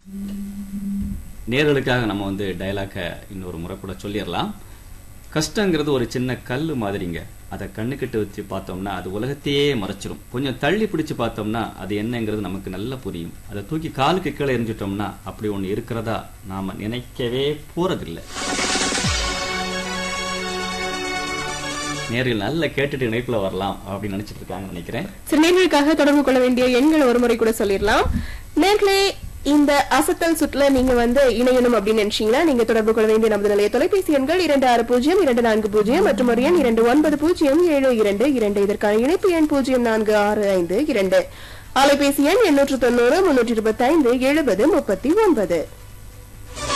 நேர்களுக்காக நம்ம வந்து டயலாக இன்னொரு முறை கூட சொல்லிடலாம் கஷ்டங்கிறது ஒரு சின்ன கல் மாதிரிங்க அதை கண்ணுக்கிட்ட வச்சு பார்த்தோம்னா அது உலகத்தையே மறைச்சிரும் கொஞ்சம் தள்ளி பிடிச்சு பார்த்தோம்னா அது என்னங்கிறது நமக்கு நல்லா புரியும் அதை தூக்கி காலுக்கு கீழே எரிஞ்சிட்டோம்னா அப்படி ஒன்று இருக்கிறதா நாம நினைக்கவே போறதில்லை நேரில் நல்லா கேட்டுட்டு இணைப்புல வரலாம் அப்படின்னு நினைச்சிட்டு இருக்காங்கன்னு நினைக்கிறேன் சரி நேர்களுக்காக தொடர்பு கொள்ள வேண்டிய எண்கள் ஒரு முறை கூட சொல்லிடலாம் நேர்களே இந்த அசத்தல் சுற்றுல நீங்க வந்து இணையணும் அப்படின்னு நினைச்சீங்கன்னா நீங்க தொடர்பு கொள்ள வேண்டிய நமது நிலைய தொலைபேசி எண்கள் இரண்டு ஆறு பூஜ்ஜியம் இரண்டு நான்கு பூஜ்ஜியம் மற்றும் ஒரு எண் இரண்டு ஒன்பது பூஜ்ஜியம் ஏழு இரண்டு இரண்டு இதற்கான இணைப்பு எண் பூஜ்ஜியம் நான்கு ஆறு ஐந்து இரண்டு அலைபேசி எண் எண்ணூற்று தொண்ணூறு முன்னூற்றி இருபத்தி ஐந்து எழுபது முப்பத்தி ஒன்பது